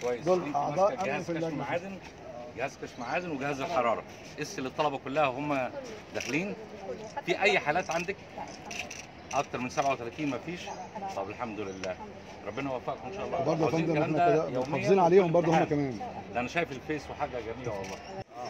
كويس دول انت أعضاء ماسكه أمن جهاز في كشف اللجنة. معادن جهاز كشف معادن وجهاز الحراره قس للطلبه كلها هم داخلين في اي حالات عندك اكتر من 37 ما فيش طب الحمد لله ربنا يوفقكم ان شاء الله برضه يا عاوزين فندم الكلام احنا ده كده يومياً محافظين عليهم وكل برضه هم امتحان. كمان ده انا شايف الفيس وحاجه جميله والله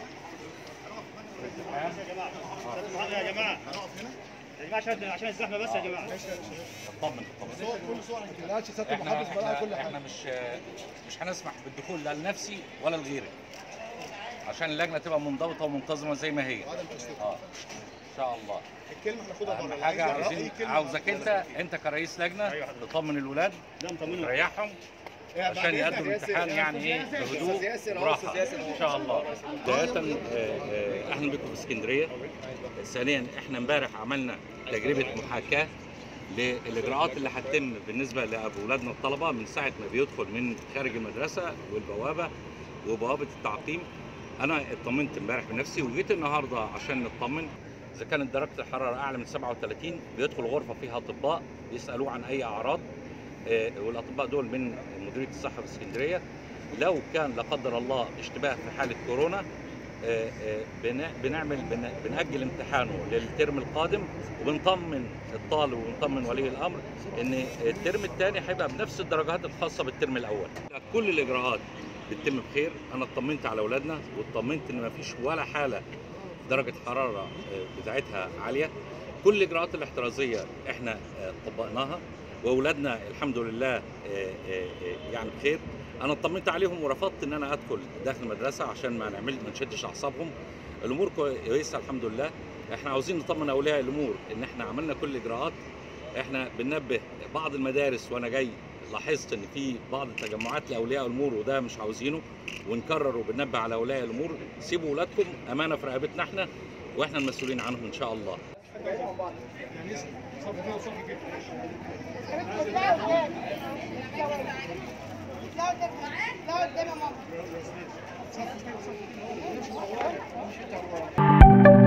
يا جماعه يا جماعه عشان عشان الزحمه بس يا جماعه اطمن اطمن كل صور ما سياده احنا احنا, احنا مش مش هنسمح بالدخول لا لنفسي ولا لغيري عشان اللجنه تبقى منضبطه ومنتظمه زي ما هي اه ان شاء الله الكلمه هناخدها اهم حاجه عاوزين عاوزك انت انت كرئيس لجنه تطمن الولاد لا مطمنين تريحهم عشان يقدموا الامتحان يعني ايه بهدوء وراحه ان شاء الله بدايه آه، آه، اهلا بكم في اسكندريه ثانيا احنا امبارح عملنا تجربه محاكاه للاجراءات اللي هتتم بالنسبه لاولادنا الطلبه من ساعه ما بيدخل من خارج المدرسه والبوابه وبوابه التعقيم انا اطمنت امبارح بنفسي وجيت النهارده عشان نطمن اذا كانت درجه الحراره اعلى من 37 بيدخل غرفه فيها اطباء يسالوه عن اي اعراض آه، والاطباء دول من مديريه الصحه في اسكندريه لو كان لا قدر الله اشتباه في حاله كورونا آه، آه، بن- بنعمل بن- بنأجل امتحانه للترم القادم وبنطمن الطالب وبنطمن ولي الامر ان الترم الثاني هيبقى بنفس الدرجات الخاصه بالترم الاول. كل الاجراءات بتتم بخير، انا اطمنت على اولادنا واطمنت ان ما فيش ولا حاله درجه حراره آه، بتاعتها عاليه. كل الاجراءات الاحترازيه احنا آه، طبقناها واولادنا الحمد لله آه، آه، آه، يعني بخير. انا اطمنت عليهم ورفضت ان انا ادخل داخل المدرسه عشان ما نعمل ما نشدش اعصابهم الامور كويسه الحمد لله احنا عاوزين نطمن اولياء الامور ان احنا عملنا كل الاجراءات احنا بننبه بعض المدارس وانا جاي لاحظت ان في بعض التجمعات لاولياء الامور وده مش عاوزينه ونكرر وبننبه على اولياء الامور سيبوا اولادكم امانه في رقبتنا احنا واحنا المسؤولين عنهم ان شاء الله لا قدام لا قدام يا ماما